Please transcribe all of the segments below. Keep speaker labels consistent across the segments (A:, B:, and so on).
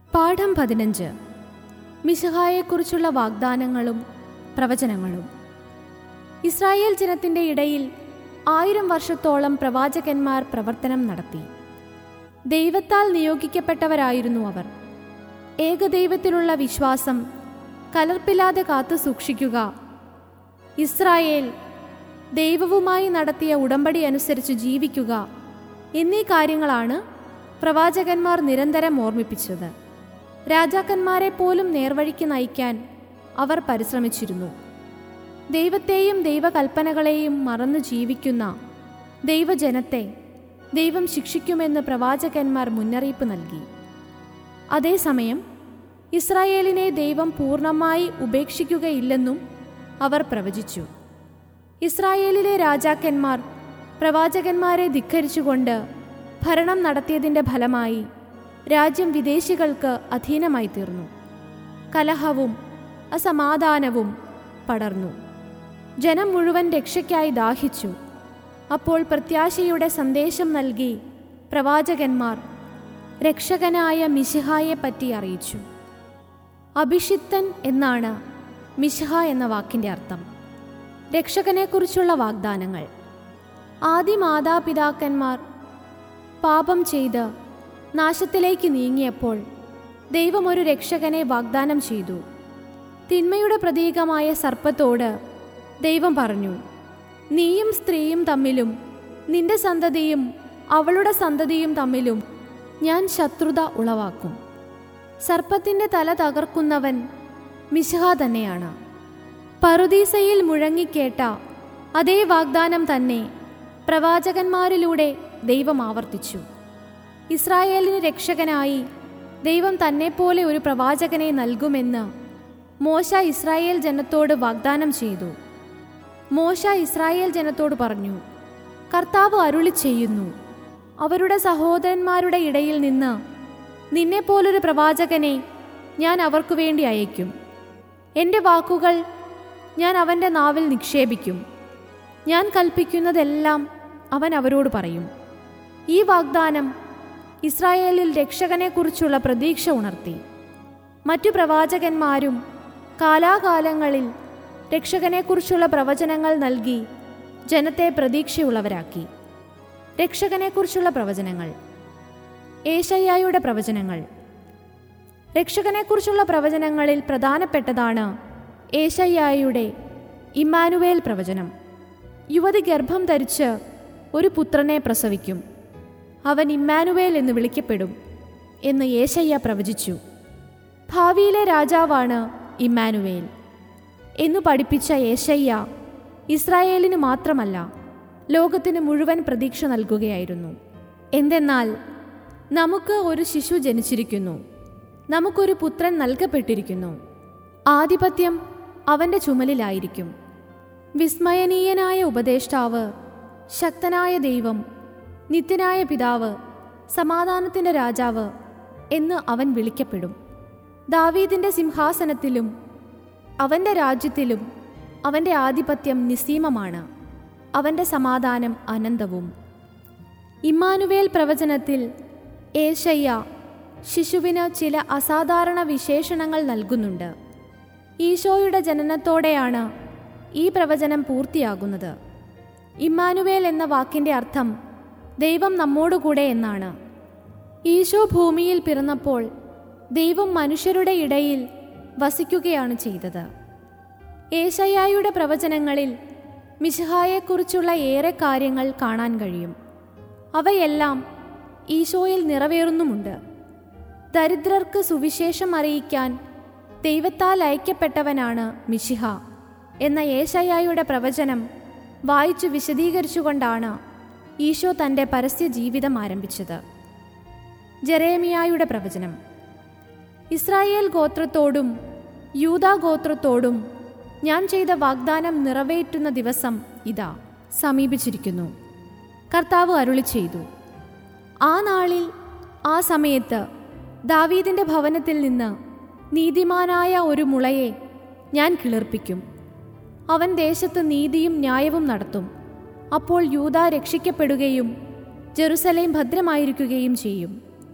A: പാഠം പതിനഞ്ച് മിശഹായെക്കുറിച്ചുള്ള വാഗ്ദാനങ്ങളും പ്രവചനങ്ങളും ഇസ്രായേൽ ജനത്തിൻ്റെ ഇടയിൽ ആയിരം വർഷത്തോളം പ്രവാചകന്മാർ പ്രവർത്തനം നടത്തി ദൈവത്താൽ നിയോഗിക്കപ്പെട്ടവരായിരുന്നു അവർ ഏകദൈവത്തിലുള്ള വിശ്വാസം കലർപ്പില്ലാതെ കാത്തു സൂക്ഷിക്കുക ഇസ്രായേൽ ദൈവവുമായി നടത്തിയ ഉടമ്പടി അനുസരിച്ച് ജീവിക്കുക എന്നീ കാര്യങ്ങളാണ് പ്രവാചകന്മാർ നിരന്തരം ഓർമ്മിപ്പിച്ചത് രാജാക്കന്മാരെ പോലും നേർവഴിക്ക് നയിക്കാൻ അവർ പരിശ്രമിച്ചിരുന്നു ദൈവത്തെയും ദൈവകൽപ്പനകളെയും മറന്നു ജീവിക്കുന്ന ദൈവജനത്തെ ദൈവം ശിക്ഷിക്കുമെന്ന് പ്രവാചകന്മാർ മുന്നറിയിപ്പ് നൽകി അതേസമയം ഇസ്രായേലിനെ ദൈവം പൂർണ്ണമായി ഉപേക്ഷിക്കുകയില്ലെന്നും അവർ പ്രവചിച്ചു ഇസ്രായേലിലെ രാജാക്കന്മാർ പ്രവാചകന്മാരെ ധിക്കരിച്ചുകൊണ്ട് ഭരണം നടത്തിയതിൻ്റെ ഫലമായി രാജ്യം വിദേശികൾക്ക് അധീനമായി തീർന്നു കലഹവും അസമാധാനവും പടർന്നു ജനം മുഴുവൻ രക്ഷയ്ക്കായി ദാഹിച്ചു അപ്പോൾ പ്രത്യാശയുടെ സന്ദേശം നൽകി പ്രവാചകന്മാർ രക്ഷകനായ മിശിഹായെ പറ്റി അറിയിച്ചു അഭിഷിക്തൻ എന്നാണ് മിശിഹ എന്ന വാക്കിൻ്റെ അർത്ഥം രക്ഷകനെക്കുറിച്ചുള്ള വാഗ്ദാനങ്ങൾ ആദ്യ മാതാപിതാക്കന്മാർ പാപം ചെയ്ത് നാശത്തിലേക്ക് നീങ്ങിയപ്പോൾ ദൈവം ഒരു രക്ഷകനെ വാഗ്ദാനം ചെയ്തു തിന്മയുടെ പ്രതീകമായ സർപ്പത്തോട് ദൈവം പറഞ്ഞു നീയും സ്ത്രീയും തമ്മിലും നിന്റെ സന്തതിയും അവളുടെ സന്തതിയും തമ്മിലും ഞാൻ ശത്രുത ഉളവാക്കും സർപ്പത്തിൻ്റെ തല തകർക്കുന്നവൻ മിശിഹ തന്നെയാണ് പറുദീസയിൽ മുഴങ്ങിക്കേട്ട അതേ വാഗ്ദാനം തന്നെ പ്രവാചകന്മാരിലൂടെ ദൈവം ആവർത്തിച്ചു ഇസ്രായേലിന് രക്ഷകനായി ദൈവം തന്നെപ്പോലെ ഒരു പ്രവാചകനെ നൽകുമെന്ന് മോശ ഇസ്രായേൽ ജനത്തോട് വാഗ്ദാനം ചെയ്തു മോശ ഇസ്രായേൽ ജനത്തോട് പറഞ്ഞു കർത്താവ് അരുളി ചെയ്യുന്നു അവരുടെ സഹോദരന്മാരുടെ ഇടയിൽ നിന്ന് നിന്നെപ്പോലൊരു പ്രവാചകനെ ഞാൻ അവർക്കു വേണ്ടി അയക്കും എൻ്റെ വാക്കുകൾ ഞാൻ അവൻ്റെ നാവിൽ നിക്ഷേപിക്കും ഞാൻ കൽപ്പിക്കുന്നതെല്ലാം അവൻ അവരോട് പറയും ഈ വാഗ്ദാനം ഇസ്രായേലിൽ രക്ഷകനെക്കുറിച്ചുള്ള പ്രതീക്ഷ ഉണർത്തി മറ്റു പ്രവാചകന്മാരും കാലാകാലങ്ങളിൽ രക്ഷകനെക്കുറിച്ചുള്ള പ്രവചനങ്ങൾ നൽകി ജനത്തെ പ്രതീക്ഷയുള്ളവരാക്കി രക്ഷകനെക്കുറിച്ചുള്ള പ്രവചനങ്ങൾ ഏഷയ്യായുടെ പ്രവചനങ്ങൾ രക്ഷകനെക്കുറിച്ചുള്ള പ്രവചനങ്ങളിൽ പ്രധാനപ്പെട്ടതാണ് ഏഷയ്യായുടെ ഇമ്മാനുവേൽ പ്രവചനം യുവതി ഗർഭം ധരിച്ച് ഒരു പുത്രനെ പ്രസവിക്കും അവൻ ഇമ്മാനുവേൽ എന്ന് വിളിക്കപ്പെടും എന്ന് ഏശയ്യ പ്രവചിച്ചു ഭാവിയിലെ രാജാവാണ് ഇമ്മാനുവേൽ എന്നു പഠിപ്പിച്ച ഏശയ്യ ഇസ്രായേലിന് മാത്രമല്ല ലോകത്തിന് മുഴുവൻ പ്രതീക്ഷ നൽകുകയായിരുന്നു എന്തെന്നാൽ നമുക്ക് ഒരു ശിശു ജനിച്ചിരിക്കുന്നു നമുക്കൊരു പുത്രൻ നൽകപ്പെട്ടിരിക്കുന്നു ആധിപത്യം അവൻ്റെ ചുമലിലായിരിക്കും വിസ്മയനീയനായ ഉപദേഷ്ടാവ് ശക്തനായ ദൈവം നിത്യനായ പിതാവ് സമാധാനത്തിൻ്റെ രാജാവ് എന്ന് അവൻ വിളിക്കപ്പെടും ദാവീദിൻ്റെ സിംഹാസനത്തിലും അവൻ്റെ രാജ്യത്തിലും അവൻ്റെ ആധിപത്യം നിസ്സീമമാണ് അവൻ്റെ സമാധാനം അനന്തവും ഇമ്മാനുവേൽ പ്രവചനത്തിൽ ഏഷയ്യ ശിശുവിന് ചില അസാധാരണ വിശേഷണങ്ങൾ നൽകുന്നുണ്ട് ഈശോയുടെ ജനനത്തോടെയാണ് ഈ പ്രവചനം പൂർത്തിയാകുന്നത് ഇമ്മാനുവേൽ എന്ന വാക്കിൻ്റെ അർത്ഥം ദൈവം നമ്മോടുകൂടെ എന്നാണ് ഈശോ ഭൂമിയിൽ പിറന്നപ്പോൾ ദൈവം മനുഷ്യരുടെ ഇടയിൽ വസിക്കുകയാണ് ചെയ്തത് ഏഷയ്യായുടെ പ്രവചനങ്ങളിൽ മിശിഹായെക്കുറിച്ചുള്ള ഏറെ കാര്യങ്ങൾ കാണാൻ കഴിയും അവയെല്ലാം ഈശോയിൽ നിറവേറുന്നുമുണ്ട് ദരിദ്രർക്ക് സുവിശേഷം അറിയിക്കാൻ ദൈവത്താൽ അയക്കപ്പെട്ടവനാണ് മിശിഹ എന്ന ഏഷയ്യായുടെ പ്രവചനം വായിച്ചു വിശദീകരിച്ചുകൊണ്ടാണ് ഈശോ തൻ്റെ പരസ്യ ജീവിതം ആരംഭിച്ചത് ജെറേമിയായുടെ പ്രവചനം ഇസ്രായേൽ ഗോത്രത്തോടും യൂതാ ഗോത്രത്തോടും ഞാൻ ചെയ്ത വാഗ്ദാനം നിറവേറ്റുന്ന ദിവസം ഇതാ സമീപിച്ചിരിക്കുന്നു കർത്താവ് അരുളി ചെയ്തു ആ നാളിൽ ആ സമയത്ത് ദാവീദിൻ്റെ ഭവനത്തിൽ നിന്ന് നീതിമാനായ ഒരു മുളയെ ഞാൻ കിളിർപ്പിക്കും അവൻ ദേശത്ത് നീതിയും ന്യായവും നടത്തും അപ്പോൾ യൂത രക്ഷിക്കപ്പെടുകയും ജെറുസലേം ഭദ്രമായിരിക്കുകയും ചെയ്യും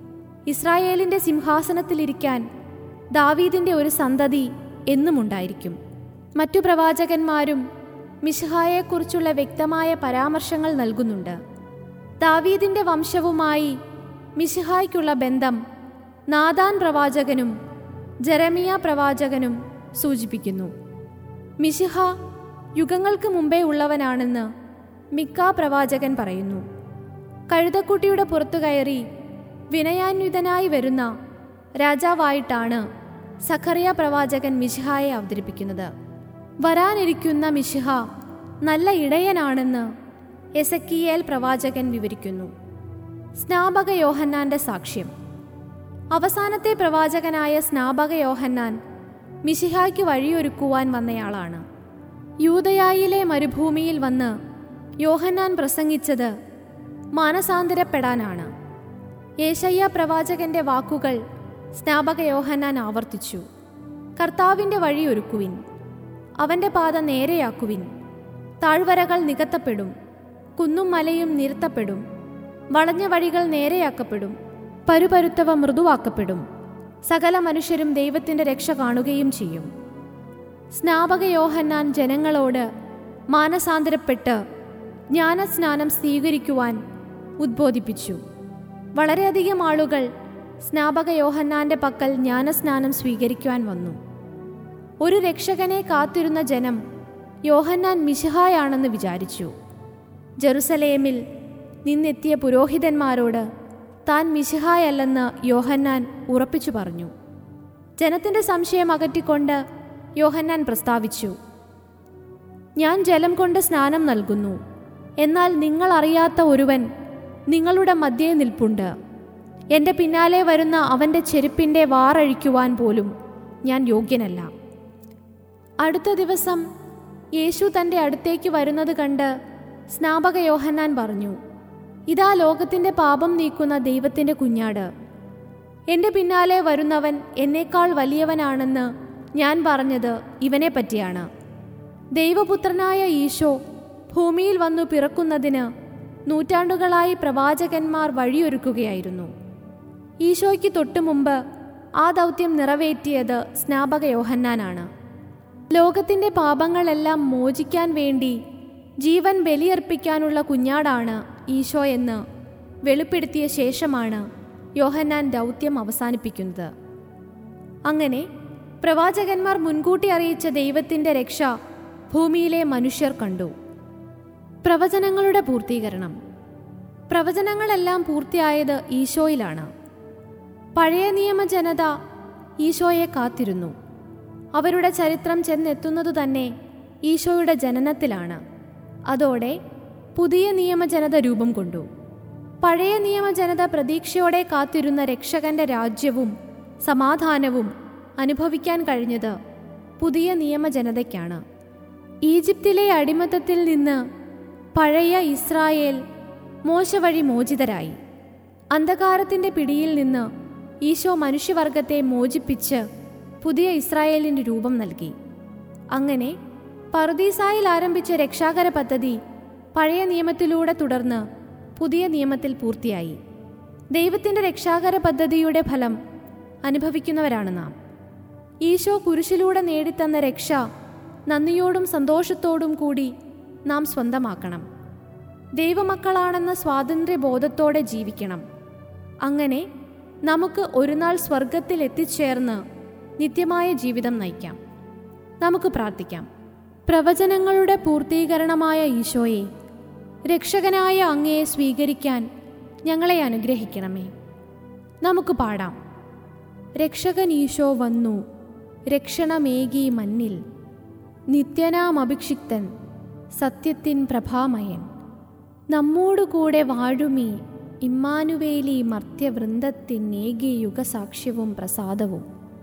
A: ഇസ്രായേലിൻ്റെ സിംഹാസനത്തിലിരിക്കാൻ ദാവീദിൻ്റെ ഒരു സന്തതി എന്നുമുണ്ടായിരിക്കും മറ്റു പ്രവാചകന്മാരും മിശിഹായെക്കുറിച്ചുള്ള വ്യക്തമായ പരാമർശങ്ങൾ നൽകുന്നുണ്ട് ദാവീദിൻ്റെ വംശവുമായി മിശിഹായ്ക്കുള്ള ബന്ധം നാദാൻ പ്രവാചകനും ജെറമിയ പ്രവാചകനും സൂചിപ്പിക്കുന്നു മിശിഹ യുഗങ്ങൾക്ക് മുമ്പേ ഉള്ളവനാണെന്ന് മിക്ക പ്രവാചകൻ പറയുന്നു കഴുതക്കുട്ടിയുടെ പുറത്തു കയറി വിനയാന്വിതനായി വരുന്ന രാജാവായിട്ടാണ് സഖറിയ പ്രവാചകൻ മിശിഹായെ അവതരിപ്പിക്കുന്നത് വരാനിരിക്കുന്ന മിശിഹ നല്ല ഇടയനാണെന്ന് എസക്കിയേൽ പ്രവാചകൻ വിവരിക്കുന്നു സ്നാപക യോഹന്നാന്റെ സാക്ഷ്യം അവസാനത്തെ പ്രവാചകനായ സ്നാപക യോഹന്നാൻ മിശിഹായ്ക്ക് വഴിയൊരുക്കുവാൻ വന്നയാളാണ് യൂതയായിലെ മരുഭൂമിയിൽ വന്ന് യോഹന്നാൻ പ്രസംഗിച്ചത് മാനസാന്തരപ്പെടാനാണ് ഏശയ്യ പ്രവാചകന്റെ വാക്കുകൾ സ്നാപക യോഹന്നാൻ ആവർത്തിച്ചു കർത്താവിൻ്റെ വഴിയൊരുക്കുവിൻ അവൻ്റെ പാത നേരെയാക്കുവിൻ താഴ്വരകൾ നികത്തപ്പെടും കുന്നും മലയും നിരത്തപ്പെടും വളഞ്ഞ വഴികൾ നേരെയാക്കപ്പെടും പരുപരുത്തവ മൃദുവാക്കപ്പെടും സകല മനുഷ്യരും ദൈവത്തിൻ്റെ രക്ഷ കാണുകയും ചെയ്യും സ്നാപക യോഹന്നാൻ ജനങ്ങളോട് മാനസാന്തരപ്പെട്ട് ജ്ഞാനസ്നാനം സ്വീകരിക്കുവാൻ ഉദ്ബോധിപ്പിച്ചു വളരെയധികം ആളുകൾ സ്നാപക യോഹന്നാന്റെ പക്കൽ ജ്ഞാനസ്നാനം സ്വീകരിക്കുവാൻ വന്നു ഒരു രക്ഷകനെ കാത്തിരുന്ന ജനം യോഹന്നാൻ മിശിഹായാണെന്ന് വിചാരിച്ചു ജെറുസലേമിൽ നിന്നെത്തിയ പുരോഹിതന്മാരോട് താൻ മിശിഹായല്ലെന്ന് യോഹന്നാൻ ഉറപ്പിച്ചു പറഞ്ഞു ജനത്തിന്റെ സംശയം അകറ്റിക്കൊണ്ട് യോഹന്നാൻ പ്രസ്താവിച്ചു ഞാൻ ജലം കൊണ്ട് സ്നാനം നൽകുന്നു എന്നാൽ നിങ്ങൾ അറിയാത്ത ഒരുവൻ നിങ്ങളുടെ മധ്യേ നിൽപ്പുണ്ട് എൻ്റെ പിന്നാലെ വരുന്ന അവൻ്റെ ചെരുപ്പിൻ്റെ വാറഴിക്കുവാൻ പോലും ഞാൻ യോഗ്യനല്ല അടുത്ത ദിവസം യേശു തൻ്റെ അടുത്തേക്ക് വരുന്നത് കണ്ട് സ്നാപക യോഹന്നാൻ പറഞ്ഞു ഇതാ ലോകത്തിൻ്റെ പാപം നീക്കുന്ന ദൈവത്തിൻ്റെ കുഞ്ഞാട് എൻ്റെ പിന്നാലെ വരുന്നവൻ എന്നേക്കാൾ വലിയവനാണെന്ന് ഞാൻ പറഞ്ഞത് ഇവനെ പറ്റിയാണ് ദൈവപുത്രനായ ഈശോ ഭൂമിയിൽ വന്നു പിറക്കുന്നതിന് നൂറ്റാണ്ടുകളായി പ്രവാചകന്മാർ വഴിയൊരുക്കുകയായിരുന്നു ഈശോയ്ക്ക് തൊട്ടു മുമ്പ് ആ ദൗത്യം നിറവേറ്റിയത് സ്നാപക യോഹന്നാനാണ് ലോകത്തിൻ്റെ പാപങ്ങളെല്ലാം മോചിക്കാൻ വേണ്ടി ജീവൻ ബലിയർപ്പിക്കാനുള്ള കുഞ്ഞാടാണ് ഈശോ എന്ന് വെളിപ്പെടുത്തിയ ശേഷമാണ് യോഹന്നാൻ ദൗത്യം അവസാനിപ്പിക്കുന്നത് അങ്ങനെ പ്രവാചകന്മാർ മുൻകൂട്ടി അറിയിച്ച ദൈവത്തിൻ്റെ രക്ഷ ഭൂമിയിലെ മനുഷ്യർ കണ്ടു പ്രവചനങ്ങളുടെ പൂർത്തീകരണം പ്രവചനങ്ങളെല്ലാം പൂർത്തിയായത് ഈശോയിലാണ് പഴയ നിയമ ജനത ഈശോയെ കാത്തിരുന്നു അവരുടെ ചരിത്രം ചെന്നെത്തുന്നതു തന്നെ ഈശോയുടെ ജനനത്തിലാണ് അതോടെ പുതിയ നിയമജനത രൂപം കൊണ്ടു പഴയ നിയമജനത പ്രതീക്ഷയോടെ കാത്തിരുന്ന രക്ഷകന്റെ രാജ്യവും സമാധാനവും അനുഭവിക്കാൻ കഴിഞ്ഞത് പുതിയ നിയമജനതയ്ക്കാണ് ഈജിപ്തിലെ അടിമത്തത്തിൽ നിന്ന് പഴയ ഇസ്രായേൽ മോശ വഴി മോചിതരായി അന്ധകാരത്തിൻ്റെ പിടിയിൽ നിന്ന് ഈശോ മനുഷ്യവർഗത്തെ മോചിപ്പിച്ച് പുതിയ ഇസ്രായേലിന് രൂപം നൽകി അങ്ങനെ പർദീസായിൽ ആരംഭിച്ച രക്ഷാകര പദ്ധതി പഴയ നിയമത്തിലൂടെ തുടർന്ന് പുതിയ നിയമത്തിൽ പൂർത്തിയായി ദൈവത്തിൻ്റെ രക്ഷാകര പദ്ധതിയുടെ ഫലം അനുഭവിക്കുന്നവരാണ് നാം ഈശോ കുരിശിലൂടെ നേടിത്തന്ന രക്ഷ നന്ദിയോടും സന്തോഷത്തോടും കൂടി നാം സ്വന്തമാക്കണം ദൈവമക്കളാണെന്ന സ്വാതന്ത്ര്യബോധത്തോടെ ജീവിക്കണം അങ്ങനെ നമുക്ക് ഒരു നാൾ സ്വർഗത്തിൽ എത്തിച്ചേർന്ന് നിത്യമായ ജീവിതം നയിക്കാം നമുക്ക് പ്രാർത്ഥിക്കാം പ്രവചനങ്ങളുടെ പൂർത്തീകരണമായ ഈശോയെ രക്ഷകനായ അങ്ങയെ സ്വീകരിക്കാൻ ഞങ്ങളെ അനുഗ്രഹിക്കണമേ നമുക്ക് പാടാം രക്ഷകൻ ഈശോ വന്നു രക്ഷണമേകി മന്നിൽ നിത്യനാമഭിക്ഷിക്തൻ സത്യത്തിൻ പ്രഭാമയൻ നമ്മോടുകൂടെ വാഴുമീ ഇമ്മാനുവേലി മർത്യവൃന്ദത്തിൻ ഏകി യുഗസാക്ഷ്യവും പ്രസാദവും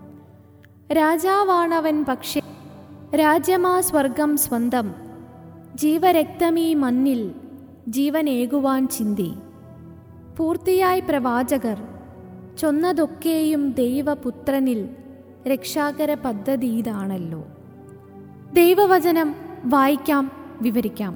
A: രാജാവാണവൻ പക്ഷേ രാജ്യമാ സ്വർഗം സ്വന്തം ജീവരക്തമീ മണ്ണിൽ ജീവനേകുവാൻ ചിന്തി പൂർത്തിയായി പ്രവാചകർ ചൊന്നതൊക്കെയും ദൈവപുത്രനിൽ രക്ഷാകര പദ്ധതി ഇതാണല്ലോ ദൈവവചനം വായിക്കാം വിവരിക്കാം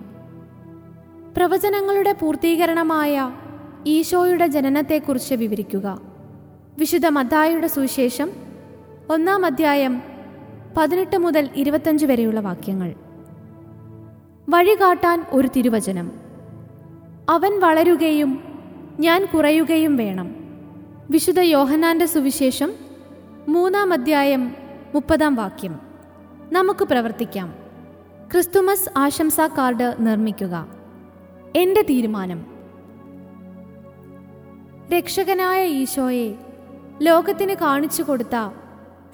A: പ്രവചനങ്ങളുടെ പൂർത്തീകരണമായ ഈശോയുടെ ജനനത്തെക്കുറിച്ച് വിവരിക്കുക വിശുദ്ധ മത്തായിയുടെ സുവിശേഷം ഒന്നാം അധ്യായം പതിനെട്ട് മുതൽ ഇരുപത്തഞ്ച് വരെയുള്ള വാക്യങ്ങൾ വഴികാട്ടാൻ ഒരു തിരുവചനം അവൻ വളരുകയും ഞാൻ കുറയുകയും വേണം വിശുദ്ധ യോഹന്നാന്റെ സുവിശേഷം മൂന്നാം അധ്യായം മുപ്പതാം വാക്യം നമുക്ക് പ്രവർത്തിക്കാം ക്രിസ്തുമസ് ആശംസാ കാർഡ് നിർമ്മിക്കുക എൻ്റെ തീരുമാനം രക്ഷകനായ ഈശോയെ ലോകത്തിന് കാണിച്ചു കൊടുത്ത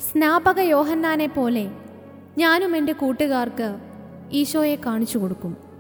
A: സ്നാപക യോഹന്നാനെ പോലെ ഞാനും എൻ്റെ കൂട്ടുകാർക്ക് ഈശോയെ കാണിച്ചു കൊടുക്കും